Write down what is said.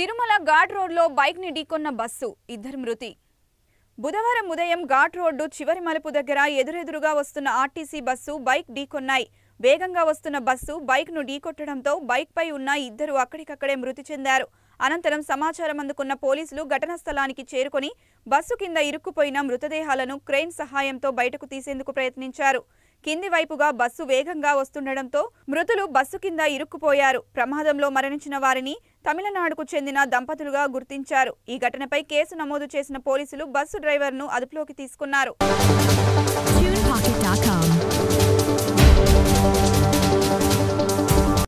తిరుమల ఘాట్ రోడ్లో బైక్ని ఢీకొన్న బస్సు ఇద్దరు మృతి బుధవారం ఉదయం ఘాట్ రోడ్డు చివరి మలుపు దగ్గర ఎదురెదురుగా వస్తున్న ఆర్టీసీ బస్సు బైక్ ఢీకొన్నాయి వేగంగా వస్తున్న బస్సు బైక్ను ఢీకొట్టడంతో బైక్పై ఉన్న ఇద్దరు అక్కడికక్కడే మృతి చెందారు అనంతరం సమాచారం అందుకున్న పోలీసులు ఘటనా స్థలానికి చేరుకొని బస్సు కింద ఇరుక్కుపోయిన మృతదేహాలను క్రెయిన్ సహాయంతో బయటకు తీసేందుకు ప్రయత్నించారు కింది వైపుగా బస్సు వేగంగా వస్తుండటంతో మృతులు బస్సు కింద ఇరుక్కుపోయారు ప్రమాదంలో మరణించిన వారిని తమిళనాడుకు చెందిన దంపతులుగా గుర్తించారు ఈ ఘటనపై కేసు నమోదు చేసిన పోలీసులు బస్సు డ్రైవర్ను అదుపులోకి తీసుకున్నారు TunePocket.com.